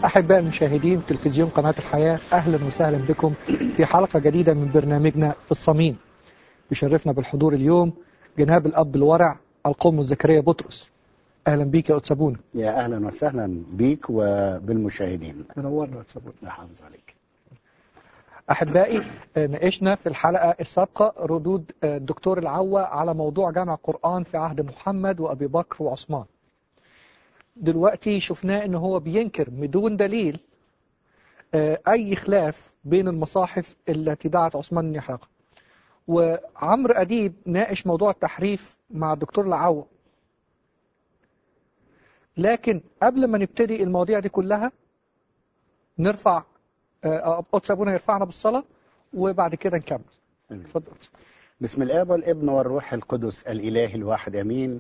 أحباء المشاهدين تلفزيون قناة الحياة أهلا وسهلا بكم في حلقة جديدة من برنامجنا في الصميم يشرفنا بالحضور اليوم جناب الأب الورع القوم زكريا بطرس أهلا بيك يا أتسابونا يا اهلا وسهلا بيك وبالمشاهدين منورنا يا أتسابونا لا حافظ عليك أحبائي آه، ناقشنا في الحلقة السابقة ردود آه، الدكتور العوة على موضوع جمع القرآن في عهد محمد وأبي بكر وعثمان دلوقتي شفناه ان هو بينكر بدون دليل آه، اي خلاف بين المصاحف التي دعت عثمان ان يحرقها وعمرو اديب ناقش موضوع التحريف مع الدكتور العوة لكن قبل ما نبتدي المواضيع دي كلها نرفع آه، قدس ابونا يرفعنا بالصلاه وبعد كده نكمل اتفضل بسم الاب والابن والروح القدس الاله الواحد امين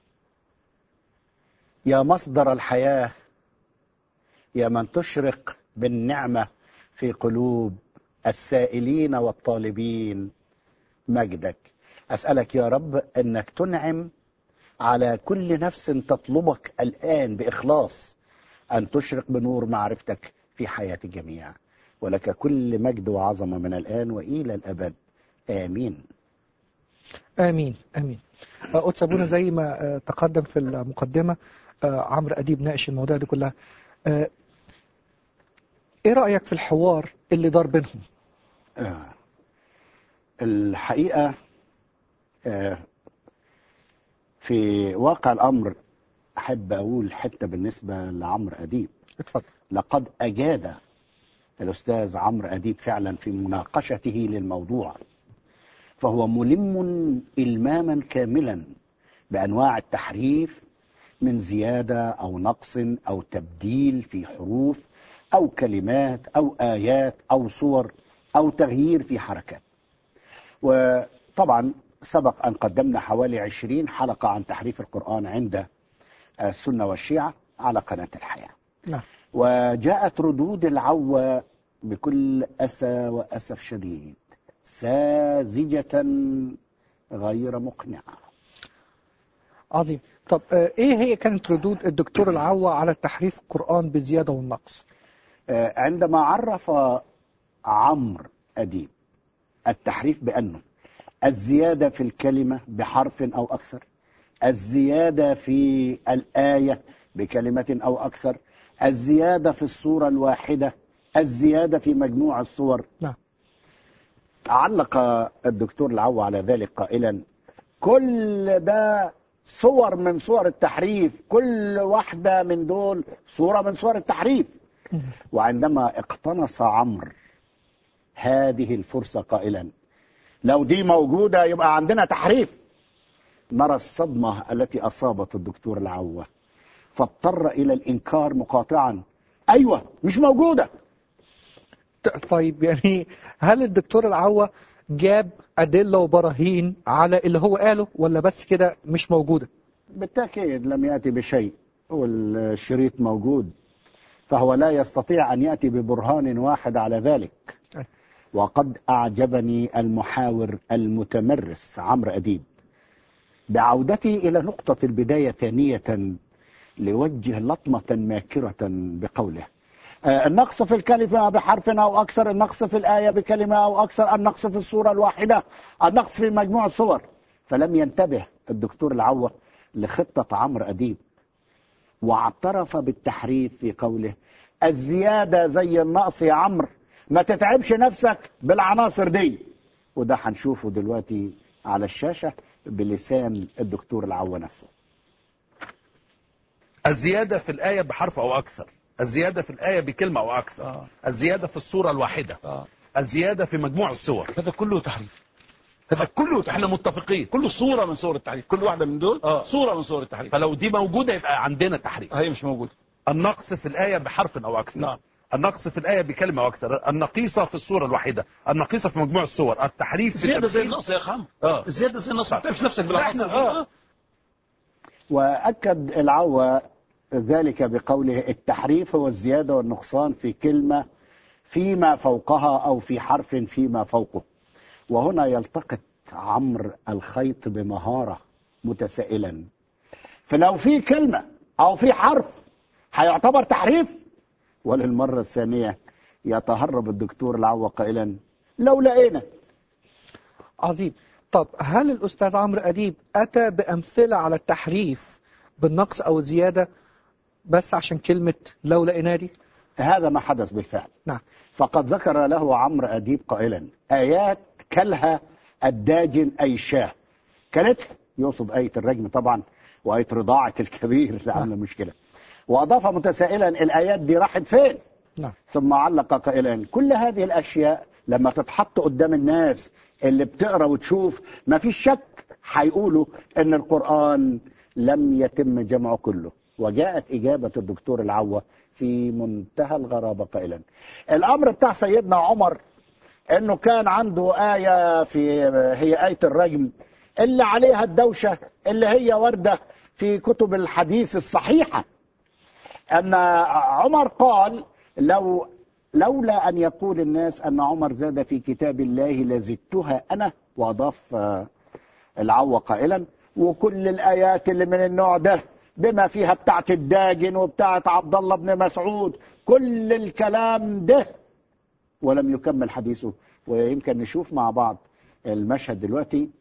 يا مصدر الحياه يا من تشرق بالنعمه في قلوب السائلين والطالبين مجدك اسالك يا رب انك تنعم على كل نفس تطلبك الان باخلاص ان تشرق بنور معرفتك في حياه الجميع ولك كل مجد وعظمه من الان والى الابد امين امين امين آه، قدس ابونا زي ما آه، تقدم في المقدمه آه، عمرو اديب ناقش المواضيع دي كلها آه، ايه رايك في الحوار اللي دار بينهم آه. الحقيقة آه في واقع الأمر أحب أقول حتة بالنسبة لعمرو أديب اتفضل لقد أجاد الأستاذ عمرو أديب فعلا في مناقشته للموضوع فهو ملم إلماما كاملا بأنواع التحريف من زيادة أو نقص أو تبديل في حروف أو كلمات أو آيات أو صور أو تغيير في حركات وطبعا سبق أن قدمنا حوالي عشرين حلقة عن تحريف القرآن عند السنة والشيعة على قناة الحياة نعم وجاءت ردود العوة بكل أسى وأسف شديد ساذجة غير مقنعة عظيم طب آه، ايه هي كانت ردود الدكتور العوة على تحريف القرآن بالزيادة والنقص آه، عندما عرف عمرو أديب التحريف بأنه الزيادة في الكلمة بحرف أو أكثر الزيادة في الآية بكلمة أو أكثر الزيادة في الصورة الواحدة الزيادة في مجموع الصور نعم علق الدكتور العو على ذلك قائلا كل ده صور من صور التحريف كل واحدة من دول صورة من صور التحريف وعندما اقتنص عمرو هذه الفرصة قائلا لو دي موجودة يبقى عندنا تحريف نرى الصدمة التي أصابت الدكتور العوة فاضطر إلى الإنكار مقاطعا أيوة مش موجودة ط- طيب يعني هل الدكتور العوة جاب أدلة وبراهين على اللي هو قاله ولا بس كده مش موجودة بالتأكيد لم يأتي بشيء والشريط موجود فهو لا يستطيع أن يأتي ببرهان واحد على ذلك أي. وقد أعجبني المحاور المتمرس عمرو أديب بعودته إلى نقطة البداية ثانية ليوجه لطمة ماكرة بقوله آه، النقص في الكلمة بحرف أو أكثر النقص في الآية بكلمة أو أكثر النقص في الصورة الواحدة النقص في مجموع الصور فلم ينتبه الدكتور العوة لخطة عمرو أديب واعترف بالتحريف في قوله الزيادة زي النقص يا عمرو ما تتعبش نفسك بالعناصر دي وده هنشوفه دلوقتي على الشاشة بلسان الدكتور العوة نفسه الزيادة في الآية بحرف أو أكثر الزيادة في الآية بكلمة أو أكثر آه. الزيادة في الصورة الواحدة آه. الزيادة في مجموع الصور هذا كله تحريف هذا كله احنا تحريف متفقين كله صورة من صور التحريف كل واحدة من دول آه. صورة من صور التحريف فلو دي موجودة يبقى عندنا تحريف هي مش موجودة النقص في الآية بحرف أو أكثر نعم. النقص في الآية بكلمة أو أكثر النقيصة في الصورة الواحدة النقيصة في مجموع الصور التحريف في زيادة زي التفسير. النقص يا خام آه. زيادة زي النقص ما تعرفش نفسك بالعناصر إحنا- آه. وأكد العوة ذلك بقوله التحريف هو الزيادة والنقصان في كلمة فيما فوقها أو في حرف فيما فوقه وهنا يلتقط عمرو الخيط بمهارة متسائلا فلو في كلمة أو في حرف هيعتبر تحريف وللمرة الثانية يتهرب الدكتور العوة قائلا لو لقينا عظيم طب هل الأستاذ عمرو أديب أتى بأمثلة على التحريف بالنقص أو الزيادة بس عشان كلمة لو لقينا دي هذا ما حدث بالفعل نعم فقد ذكر له عمرو أديب قائلا آيات كلها الداجن أي الشاه كانت يقصد آية الرجم طبعا وآية رضاعة الكبير اللي عامله مشكلة وأضاف متسائلا الآيات دي راحت فين نعم ثم علق قائلا كل هذه الأشياء لما تتحط قدام الناس اللي بتقرا وتشوف ما فيش شك هيقولوا ان القرآن لم يتم جمعه كله وجاءت إجابة الدكتور العوة في منتهى الغرابة قائلا الأمر بتاع سيدنا عمر انه كان عنده آية في هي آية الرجم اللي عليها الدوشة اللي هي وردة في كتب الحديث الصحيحة أن عمر قال لو لولا أن يقول الناس أن عمر زاد في كتاب الله لزدتها أنا وأضاف آه، العوة قائلا وكل الآيات اللي من النوع ده بما فيها بتاعت الداجن وبتاعت عبد الله بن مسعود كل الكلام ده ولم يكمل حديثه ويمكن نشوف مع بعض المشهد دلوقتي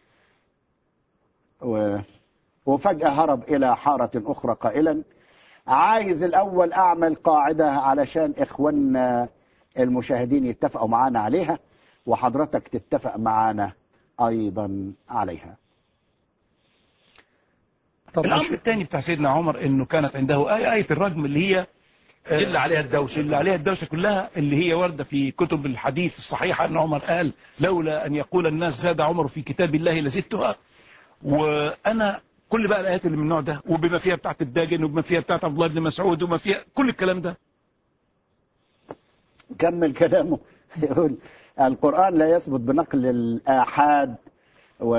و... وفجأة هرب إلى حارة أخرى قائلا عايز الأول أعمل قاعدة علشان إخواننا المشاهدين يتفقوا معانا عليها وحضرتك تتفق معانا أيضا عليها طب الامر الثاني بتاع سيدنا عمر انه كانت عنده ايه ايه الرجم اللي هي آه، اللي عليها الدوشة اللي عليها الدوشه كلها اللي هي وارده في كتب الحديث الصحيحه ان عمر قال لولا ان يقول الناس زاد عمر في كتاب الله لزدتها وانا كل بقى الايات اللي من النوع ده وبما فيها بتاعت الداجن وبما فيها بتاعت عبد الله بن مسعود وما فيها كل الكلام ده كمل كلامه يقول القرآن لا يثبت بنقل الآحاد و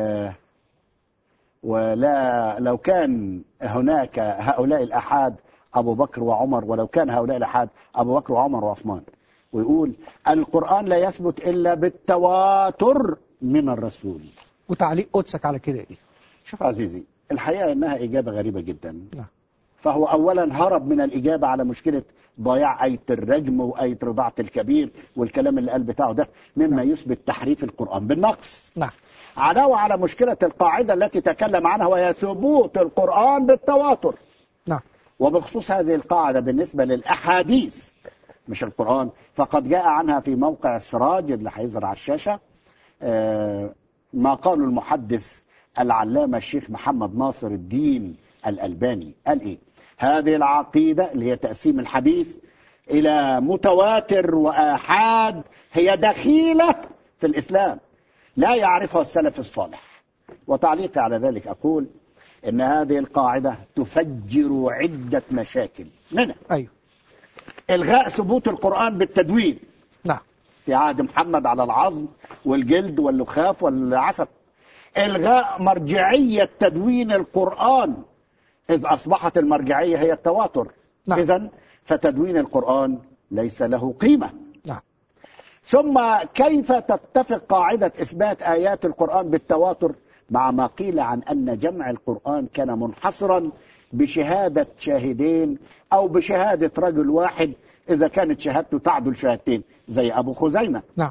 ولا لو كان هناك هؤلاء الآحاد أبو بكر وعمر ولو كان هؤلاء الآحاد أبو بكر وعمر وعثمان ويقول القرآن لا يثبت إلا بالتواتر من الرسول وتعليق قدسك على كده إيه شوف عزيزي الحقيقة إنها إجابة غريبة جدا نعم. فهو أولا هرب من الإجابة على مشكلة ضياع آية الرجم وآية رضاعة الكبير والكلام اللي قال بتاعه ده مما يثبت تحريف القرآن بالنقص نعم علاوة على مشكلة القاعدة التي تكلم عنها وهي ثبوت القرآن بالتواتر نعم وبخصوص هذه القاعدة بالنسبة للأحاديث مش القرآن فقد جاء عنها في موقع السراج اللي هيظهر على الشاشة آه، ما قاله المحدث العلامة الشيخ محمد ناصر الدين الألباني قال إيه هذه العقيدة اللي هي تقسيم الحديث إلى متواتر وآحاد هي دخيلة في الإسلام لا يعرفها السلف الصالح وتعليقي على ذلك أقول إن هذه القاعدة تفجر عدة مشاكل منها أيوه إلغاء ثبوت القرآن بالتدوين نعم في عهد محمد على العظم والجلد واللخاف والعسل إلغاء مرجعية تدوين القرآن إذ أصبحت المرجعية هي التواتر نعم. إذا فتدوين القرآن ليس له قيمة نعم ثم كيف تتفق قاعدة إثبات آيات القرآن بالتواتر مع ما قيل عن أن جمع القرآن كان منحصرا بشهادة شاهدين أو بشهادة رجل واحد إذا كانت شهادته تعدل شهادتين زي أبو خزيمة نعم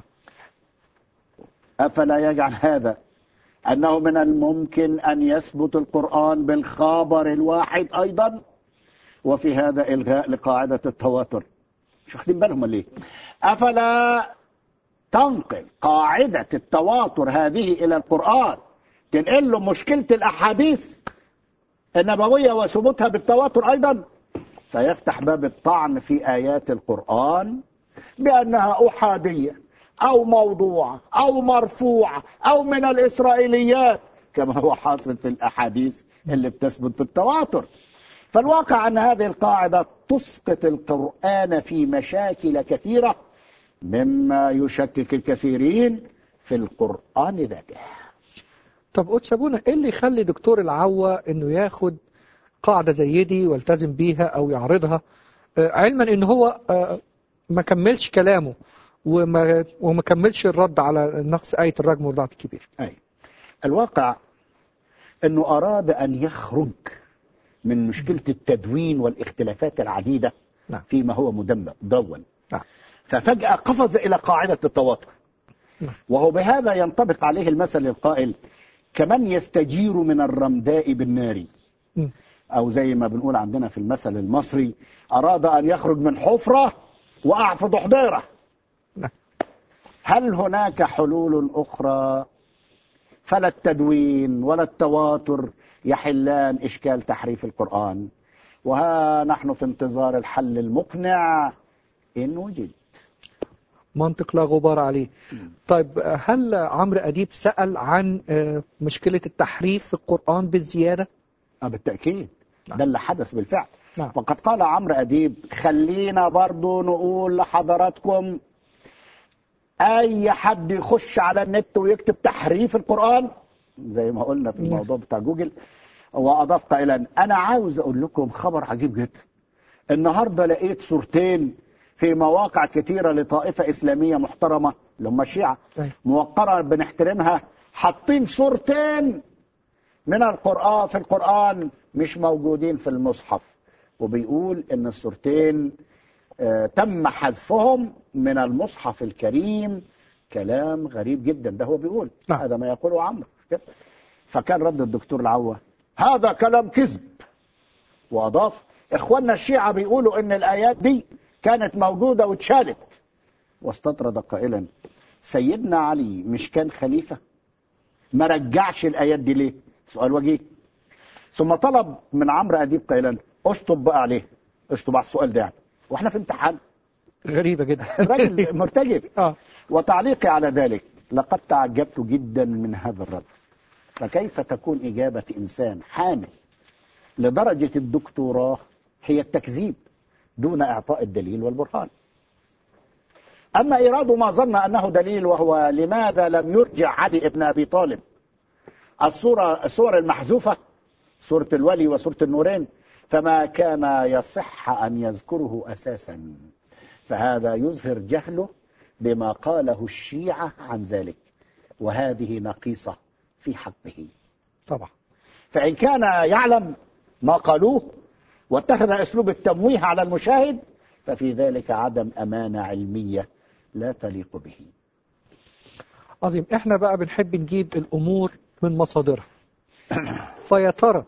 أفلا يجعل هذا أنه من الممكن أن يثبت القرآن بالخبر الواحد أيضا وفي هذا إلغاء لقاعدة التواتر مش واخدين بالهم ليه أفلا تنقل قاعدة التواتر هذه إلى القرآن تنقل له مشكلة الأحاديث النبوية وثبوتها بالتواتر أيضا فيفتح باب الطعن في آيات القرآن بأنها أحادية أو موضوعة أو مرفوعة أو من الإسرائيليات كما هو حاصل في الأحاديث اللي بتثبت بالتواتر فالواقع أن هذه القاعدة تسقط القرآن في مشاكل كثيرة مما يشكك الكثيرين في القرآن ذاته طب قدس أبونا إيه اللي يخلي دكتور العوة إنه ياخد قاعدة زي دي والتزم بيها أو يعرضها آه، علما إن هو آه، ما كملش كلامه وما وما كملش الرد على نقص آية الرجم والضعف الكبير أي الواقع أنه أراد أن يخرج من مشكلة التدوين والاختلافات العديدة نعم. فيما هو مدمر مدون نعم. ففجأة قفز إلى قاعدة التواتر نعم. وهو بهذا ينطبق عليه المثل القائل كمن يستجير من الرمداء بالنار مم. أو زي ما بنقول عندنا في المثل المصري أراد أن يخرج من حفرة وقع في ضحضيرة نعم. هل هناك حلول أخرى فلا التدوين ولا التواتر يحلان إشكال تحريف القرآن وها نحن في انتظار الحل المقنع إن وجد منطق لا غبار عليه طيب هل عمرو أديب سأل عن آه، مشكلة التحريف في القرآن بالزيادة آه بالتأكيد نعم. ده اللي حدث بالفعل نعم. وقد قال عمرو أديب خلينا برضو نقول لحضراتكم أي حد يخش على النت ويكتب تحريف القرآن زي ما قلنا في نعم. الموضوع بتاع جوجل وأضاف قائلا أنا عاوز أقول لكم خبر عجيب جدا النهاردة لقيت صورتين في مواقع كتيرة لطائفة إسلامية محترمة اللي هم الشيعة أيوة. موقرة بنحترمها حاطين صورتين من القرآن في القرآن مش موجودين في المصحف وبيقول ان الصورتين آه، تم حذفهم من المصحف الكريم كلام غريب جدا ده هو بيقول نعم. هذا ما يقوله عمرو كده. فكان رد الدكتور العوة هذا كلام كذب واضاف اخواننا الشيعة بيقولوا ان الايات دي كانت موجودة واتشالت واستطرد قائلا سيدنا علي مش كان خليفة ما رجعش الايات دي ليه سؤال وجيه ثم طلب من عمرو اديب قائلا اشطب بقى عليه اشطب على السؤال ده يعني واحنا في امتحان غريبة جدا الراجل مرتجف اه وتعليقي على ذلك لقد تعجبت جدا من هذا الرد فكيف تكون إجابة إنسان حامل لدرجة الدكتوراه هي التكذيب دون إعطاء الدليل والبرهان أما إيراد ما ظن أنه دليل وهو لماذا لم يرجع علي ابن أبي طالب الصورة الصور المحذوفة سورة الولي وسورة النورين فما كان يصح أن يذكره أساسا فهذا يظهر جهله بما قاله الشيعة عن ذلك وهذه نقيصة في حقه طبعا فإن كان يعلم ما قالوه واتخذ أسلوب التمويه على المشاهد ففي ذلك عدم أمانة علمية لا تليق به عظيم احنا بقى بنحب نجيب الامور من مصادرها فيا ترى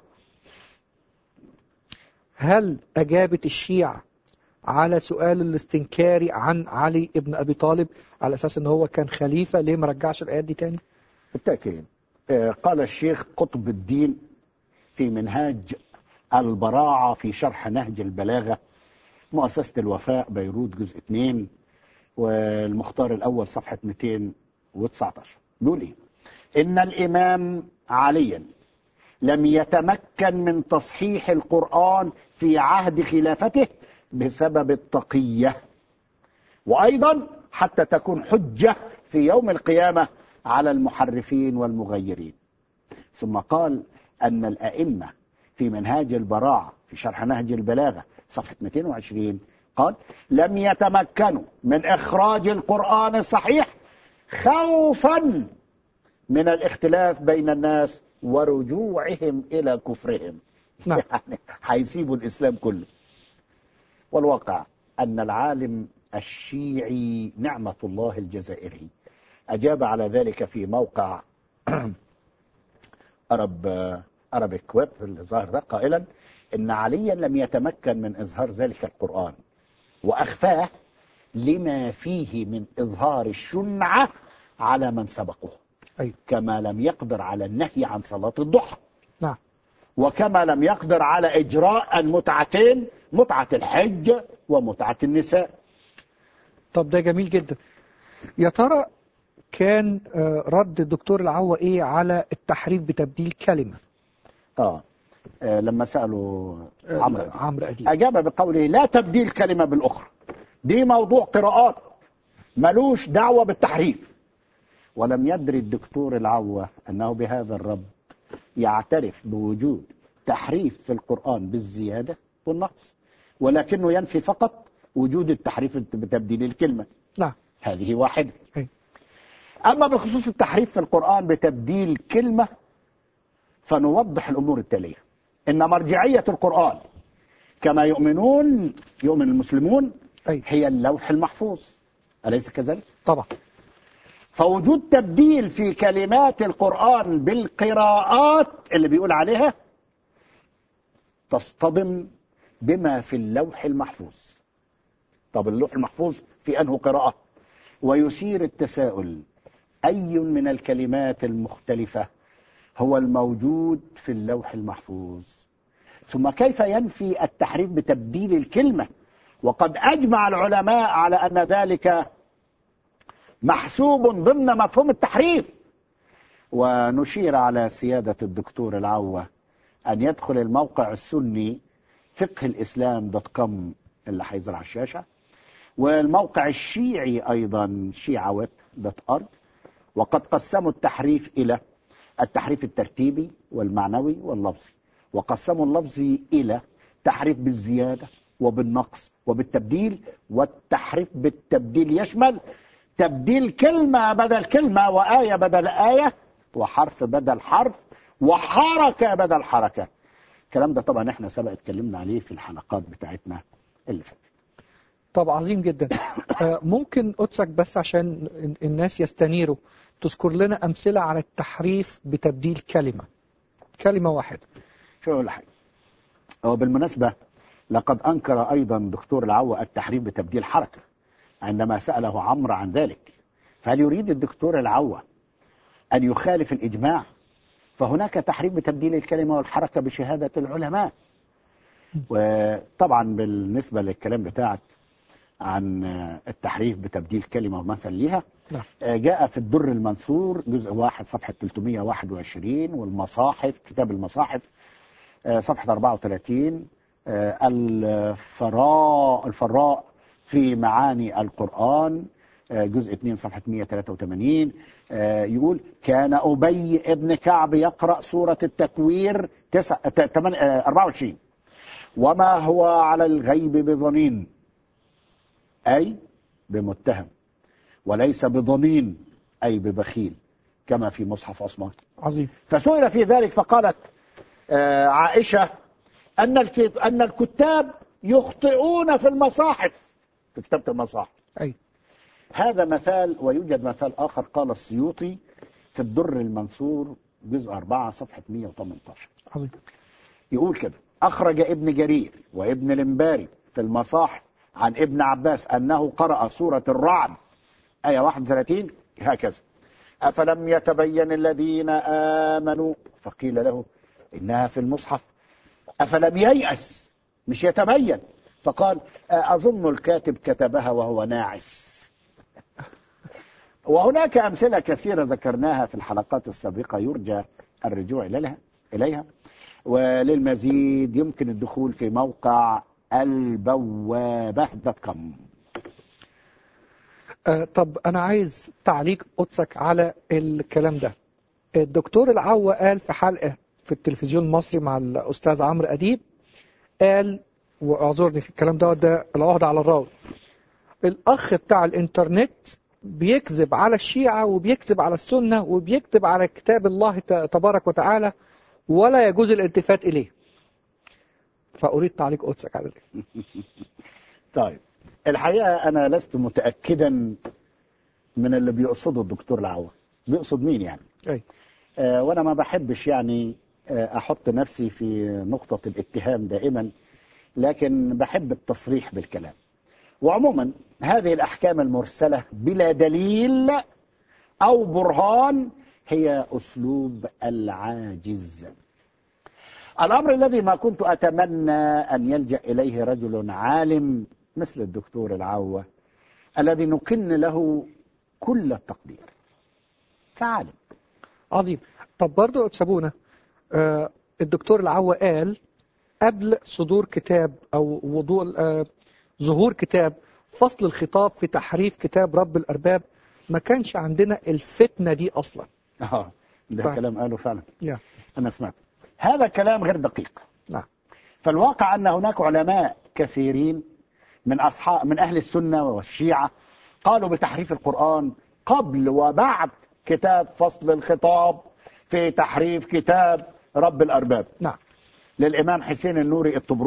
هل اجابت الشيعة على سؤال الاستنكاري عن علي ابن ابي طالب على اساس ان هو كان خليفة ليه ما رجعش الايات دي تاني بالتأكيد آه، قال الشيخ قطب الدين في منهاج البراعة في شرح نهج البلاغة مؤسسة الوفاء بيروت جزء 2 والمختار الأول صفحة 219 بيقول إيه إن الإمام عليا لم يتمكن من تصحيح القرآن في عهد خلافته بسبب التقية وأيضا حتى تكون حجة في يوم القيامة على المحرفين والمغيرين ثم قال أن الأئمة في منهاج البراعة في شرح نهج البلاغة صفحة 220 قال لم يتمكنوا من إخراج القرآن الصحيح خوفا من الاختلاف بين الناس ورجوعهم إلى كفرهم نعم. يعني هيسيبوا الإسلام كله والواقع أن العالم الشيعي نعمة الله الجزائري أجاب على ذلك في موقع أرب أرابيك ويب الظاهر ده قائلا إن عليا لم يتمكن من إظهار ذلك القرآن وأخفاه لما فيه من إظهار الشنعة على من سبقه أيوة. كما لم يقدر على النهي عن صلاة الضحى نعم وكما لم يقدر على إجراء المتعتين متعة الحج ومتعة النساء طب ده جميل جدا يا ترى كان آه، رد الدكتور العوة ايه على التحريف بتبديل كلمة آه. آه لما سألوا عمرو أديب. عمرو أديب أجاب بقوله لا تبديل كلمة بالأخرى دي موضوع قراءات ملوش دعوة بالتحريف ولم يدري الدكتور العوة أنه بهذا الرب يعترف بوجود تحريف في القرآن بالزيادة والنقص ولكنه ينفي فقط وجود التحريف بتبديل الكلمة نعم هذه واحدة أي. أما بخصوص التحريف في القرآن بتبديل كلمة فنوضح الأمور التالية إن مرجعية القرآن كما يؤمنون يؤمن المسلمون أي هي اللوح المحفوظ أليس كذلك؟ طبعا فوجود تبديل في كلمات القرآن بالقراءات اللي بيقول عليها تصطدم بما في اللوح المحفوظ طب اللوح المحفوظ في أنه قراءة ويثير التساؤل أي من الكلمات المختلفة هو الموجود في اللوح المحفوظ ثم كيف ينفي التحريف بتبديل الكلمة وقد أجمع العلماء على أن ذلك محسوب ضمن مفهوم التحريف ونشير على سيادة الدكتور العوة أن يدخل الموقع السني فقه الإسلام دوت كوم اللي هيظهر على الشاشة والموقع الشيعي أيضا شيعة ويب دوت أرض وقد قسموا التحريف إلى التحريف الترتيبي والمعنوي واللفظي وقسموا اللفظي إلى تحريف بالزيادة وبالنقص وبالتبديل والتحريف بالتبديل يشمل تبديل كلمة بدل كلمة وآية بدل آية وحرف بدل حرف وحركة بدل حركة الكلام ده طبعا احنا سبق اتكلمنا عليه في الحلقات بتاعتنا اللي فاتت طب عظيم جدا آه، ممكن قدسك بس عشان الناس يستنيروا تذكر لنا أمثلة على التحريف بتبديل كلمة كلمة واحدة شو أقول حاجة هو بالمناسبة لقد أنكر أيضا دكتور العوة التحريف بتبديل حركة عندما سأله عمرو عن ذلك فهل يريد الدكتور العوة أن يخالف الإجماع فهناك تحريف بتبديل الكلمة والحركة بشهادة العلماء وطبعا بالنسبة للكلام بتاعك عن التحريف بتبديل كلمة ومثل ليها نعم. جاء في الدر المنثور جزء واحد صفحة 321 والمصاحف كتاب المصاحف صفحة 34 الفراء الفراء في معاني القرآن جزء 2 صفحة 183 يقول كان أبي ابن كعب يقرأ سورة التكوير 24 وما هو على الغيب بظنين أي بمتهم وليس بضنين أي ببخيل كما في مصحف عثمان عظيم فسئل في ذلك فقالت آه، عائشة أن الك- أن الكتاب يخطئون في المصاحف في كتابة المصاحف أي هذا مثال ويوجد مثال آخر قال السيوطي في الدر المنثور جزء 4 صفحة 118 عظيم يقول كده أخرج ابن جرير وابن الانباري في المصاحف عن ابن عباس أنه قرأ سورة الرعد آية 31 هكذا أفلم يتبين الذين آمنوا فقيل له إنها في المصحف أفلم ييأس مش يتبين فقال أظن الكاتب كتبها وهو ناعس وهناك أمثلة كثيرة ذكرناها في الحلقات السابقة يرجى الرجوع إليها إليها وللمزيد يمكن الدخول في موقع البوابة دوت كوم آه، طب أنا عايز تعليق قدسك على الكلام ده الدكتور العوة قال في حلقة في التلفزيون المصري مع الأستاذ عمرو أديب قال واعذرني في الكلام ده ده العهدة على الراوي الأخ بتاع الإنترنت بيكذب على الشيعة وبيكذب على السنة وبيكذب على كتاب الله ت- تبارك وتعالى ولا يجوز الالتفات إليه فأريد تعليق قدسك على ذلك طيب الحقيقة أنا لست متأكدا من اللي بيقصده الدكتور العوة بيقصد مين يعني أي. آه وأنا ما بحبش يعني آه أحط نفسي في نقطة الاتهام دائما لكن بحب التصريح بالكلام وعموما هذه الأحكام المرسلة بلا دليل أو برهان هي أسلوب العاجز الأمر الذي ما كنت أتمنى أن يلجأ إليه رجل عالم مثل الدكتور العوة الذي نكن له كل التقدير كعالم عظيم طب برضو سابونا آه الدكتور العوة قال قبل صدور كتاب أو وضوء آه ظهور كتاب فصل الخطاب في تحريف كتاب رب الأرباب ما كانش عندنا الفتنة دي أصلا آه ده طيب. كلام قاله فعلا يا. أنا سمعت هذا كلام غير دقيق نعم فالواقع أن هناك علماء كثيرين من أصحاب من أهل السنة والشيعة قالوا بتحريف القرآن قبل وبعد كتاب فصل الخطاب في تحريف كتاب رب الأرباب نعم للإمام حسين النوري الطبرسي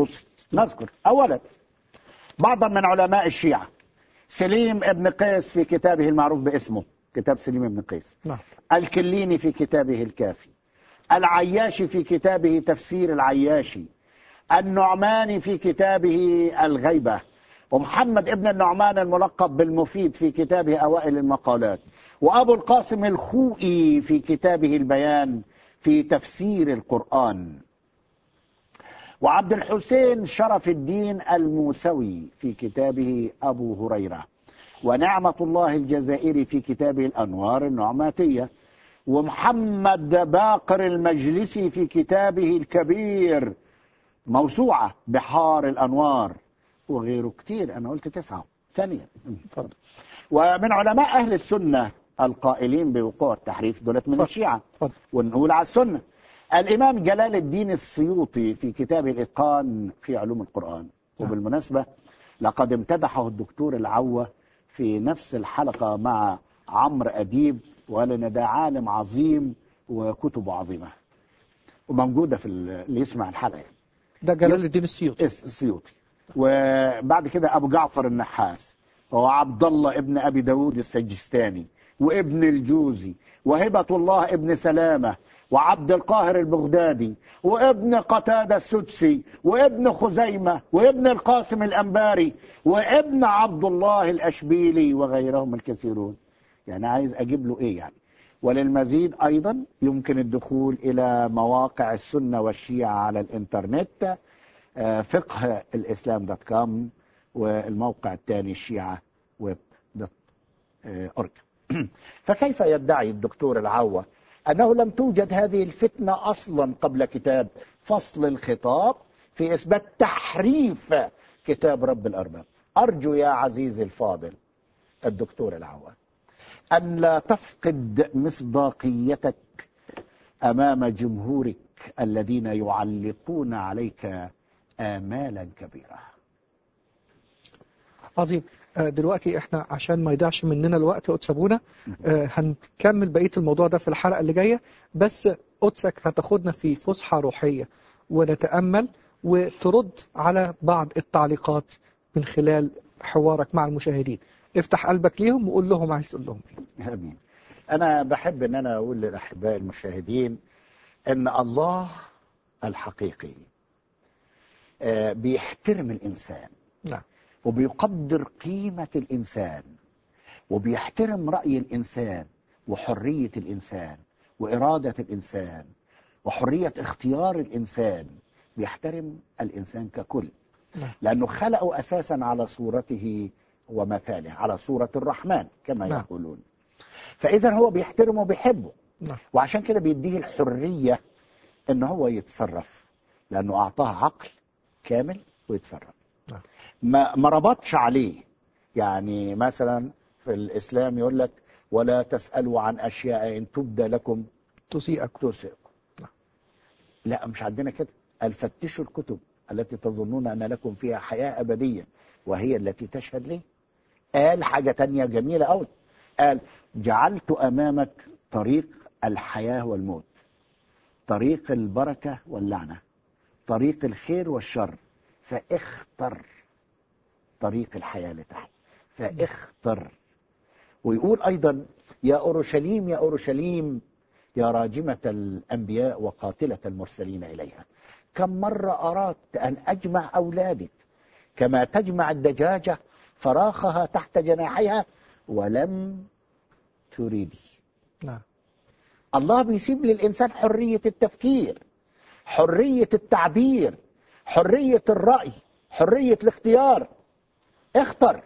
نذكر أولا بعضا من علماء الشيعة سليم ابن قيس في كتابه المعروف باسمه كتاب سليم ابن قيس نعم الكليني في كتابه الكافي العياشي في كتابه تفسير العياشي النعماني في كتابه الغيبة ومحمد ابن النعمان الملقب بالمفيد في كتابه أوائل المقالات وأبو القاسم الخوئي في كتابه البيان في تفسير القرآن وعبد الحسين شرف الدين الموسوي في كتابه أبو هريرة ونعمة الله الجزائري في كتابه الأنوار النعماتية ومحمد باقر المجلسي في كتابه الكبير موسوعة بحار الأنوار وغيره كتير أنا قلت تسعة ثانية اتفضل ومن علماء أهل السنة القائلين بوقوع التحريف دولت من اتفضل. الشيعة اتفضل ونقول على السنة الإمام جلال الدين السيوطي في كتاب الإتقان في علوم القرآن نعم. وبالمناسبة لقد امتدحه الدكتور العوة في نفس الحلقة مع عمرو أديب وقال إن ده عالم عظيم وكتبه عظيمة وموجودة في ال- اللي يسمع الحلقة يعني. ده جلال الدين السيوطي الس- السيوطي وبعد كده ابو جعفر النحاس وعبد الله ابن ابي داود السجستاني وابن الجوزي وهبة الله ابن سلامة وعبد القاهر البغدادي وابن قتادة السدسي وابن خزيمة وابن القاسم الأنباري وابن عبد الله الأشبيلي وغيرهم الكثيرون يعني عايز أجيب له إيه يعني وللمزيد أيضا يمكن الدخول إلى مواقع السنة والشيعة على الإنترنت آه، فقه الإسلام دوت كوم والموقع الثاني الشيعة ويب دوت آه، أورج فكيف يدعي الدكتور العوة أنه لم توجد هذه الفتنة أصلا قبل كتاب فصل الخطاب في إثبات تحريف كتاب رب الأرباب أرجو يا عزيزي الفاضل الدكتور العوة أن لا تفقد مصداقيتك أمام جمهورك الذين يعلقون عليك آمالا كبيرة عظيم آه، دلوقتي احنا عشان ما يضيعش مننا الوقت وتسابونا آه، هنكمل بقية الموضوع ده في الحلقة اللي جاية بس قدسك هتاخدنا في فسحة روحية ونتأمل وترد على بعض التعليقات من خلال حوارك مع المشاهدين افتح قلبك ليهم وقول لهم عايز تقول لهم ايه آمين أنا بحب أن أنا أقول للأحباء المشاهدين أن الله الحقيقي آه، بيحترم الإنسان نعم وبيقدر قيمة الإنسان وبيحترم رأي الإنسان وحرية الإنسان وإرادة الإنسان وحرية اختيار الإنسان بيحترم الإنسان ككل نعم. لأنه خلقه أساسا على صورته ومثاله على صورة الرحمن كما نعم. يقولون فإذا هو بيحترمه وبيحبه نعم وعشان كده بيديه الحرية ان هو يتصرف لانه اعطاه عقل كامل ويتصرف نعم. ما ما ربطش عليه يعني مثلا في الاسلام يقول لك ولا تسالوا عن اشياء ان تبدى لكم تسيئك تسئكم نعم. لا مش عندنا كده قال فتشوا الكتب التي تظنون ان لكم فيها حياه ابديه وهي التي تشهد لي قال حاجه تانية جميله قوي قال جعلت امامك طريق الحياه والموت طريق البركه واللعنه طريق الخير والشر فاختر طريق الحياه لتحت فاختر ويقول ايضا يا اورشليم يا اورشليم يا راجمة الأنبياء وقاتلة المرسلين إليها كم مرة أردت أن أجمع أولادك كما تجمع الدجاجة فراخها تحت جناحيها ولم تريدي نعم الله بيسيب للإنسان حرية التفكير حرية التعبير حرية الرأي حرية الاختيار اختر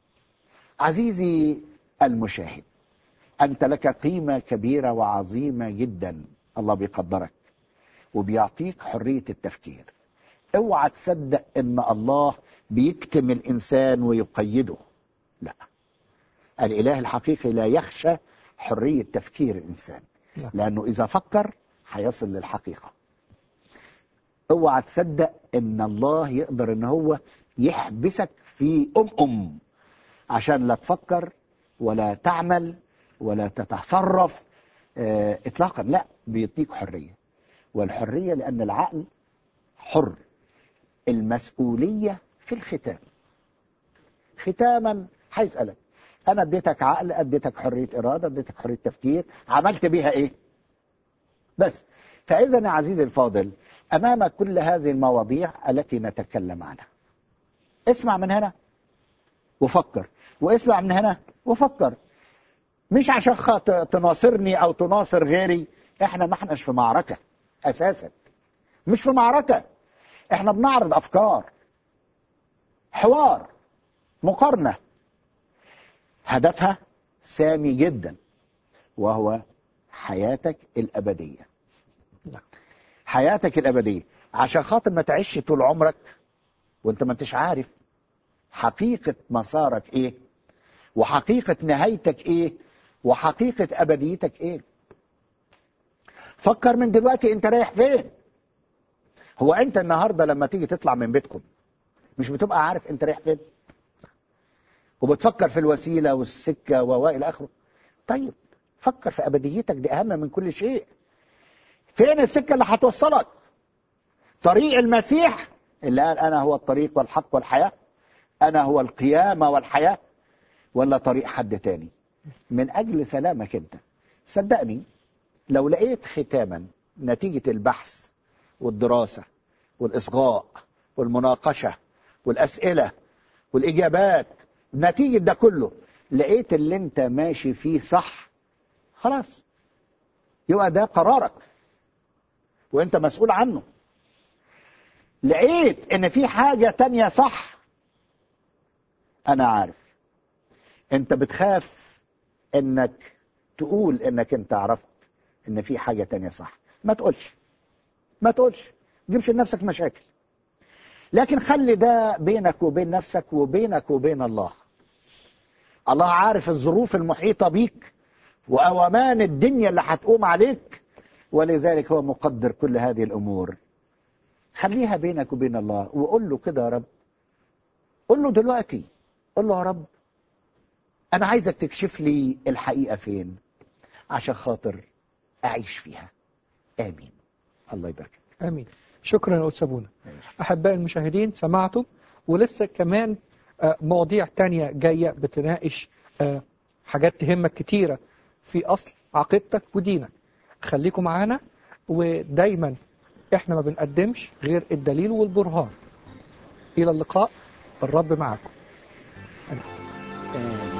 عزيزي المشاهد أنت لك قيمة كبيرة وعظيمة جدا الله بيقدرك وبيعطيك حرية التفكير اوعى تصدق ان الله بيكتم الانسان ويقيده لا الاله الحقيقي لا يخشى حرية تفكير الانسان نعم. لانه اذا فكر هيصل للحقيقة اوعى تصدق ان الله يقدر ان هو يحبسك في ام ام عشان لا تفكر ولا تعمل ولا تتصرف آه، اطلاقا لا بيديك حريه والحريه لان العقل حر المسؤولية في الختام ختاما هيسألك أنا اديتك عقل اديتك حرية إرادة اديتك حرية تفكير عملت بيها إيه بس فإذا يا عزيزي الفاضل أمام كل هذه المواضيع التي نتكلم عنها اسمع من هنا وفكر واسمع من هنا وفكر مش عشان خاطر تناصرني او تناصر غيري احنا ما احناش في معركة اساسا مش في معركة احنا بنعرض افكار حوار مقارنة هدفها سامي جدا وهو حياتك الابدية نعم. حياتك الابدية عشان خاطر ما تعيش طول عمرك وانت ما انتش عارف حقيقة مسارك ايه وحقيقة نهايتك ايه وحقيقة ابديتك ايه فكر من دلوقتي انت رايح فين هو انت النهاردة لما تيجي تطلع من بيتكم مش بتبقى عارف انت رايح فين وبتفكر في الوسيلة والسكة والى اخره طيب فكر في ابديتك دي اهم من كل شيء فين السكة اللي هتوصلك طريق المسيح اللي قال انا هو الطريق والحق والحياة انا هو القيامة والحياة ولا طريق حد تاني من اجل سلامك انت صدقني لو لقيت ختاما نتيجة البحث والدراسة والإصغاء والمناقشة والأسئلة والإجابات نتيجة ده كله لقيت اللي انت ماشي فيه صح خلاص يبقى ده قرارك وانت مسؤول عنه لقيت ان في حاجة تانية صح انا عارف انت بتخاف انك تقول انك انت عرفت ان في حاجة تانية صح ما تقولش ما تقولش تجيبش لنفسك مشاكل لكن خلي ده بينك وبين نفسك وبينك وبين الله الله عارف الظروف المحيطة بيك وأوامان الدنيا اللي هتقوم عليك ولذلك هو مقدر كل هذه الأمور خليها بينك وبين الله وقول له كده يا رب قول له دلوقتي قول له يا رب أنا عايزك تكشف لي الحقيقة فين عشان خاطر أعيش فيها آمين الله يبارك امين شكرا يا استاذ بونا احبائي المشاهدين سمعتم ولسه كمان آه، مواضيع تانية جاية بتناقش آه، حاجات تهمك كتيرة في أصل عقيدتك ودينك خليكم معانا ودايما احنا ما بنقدمش غير الدليل والبرهان إلى اللقاء الرب معكم آمين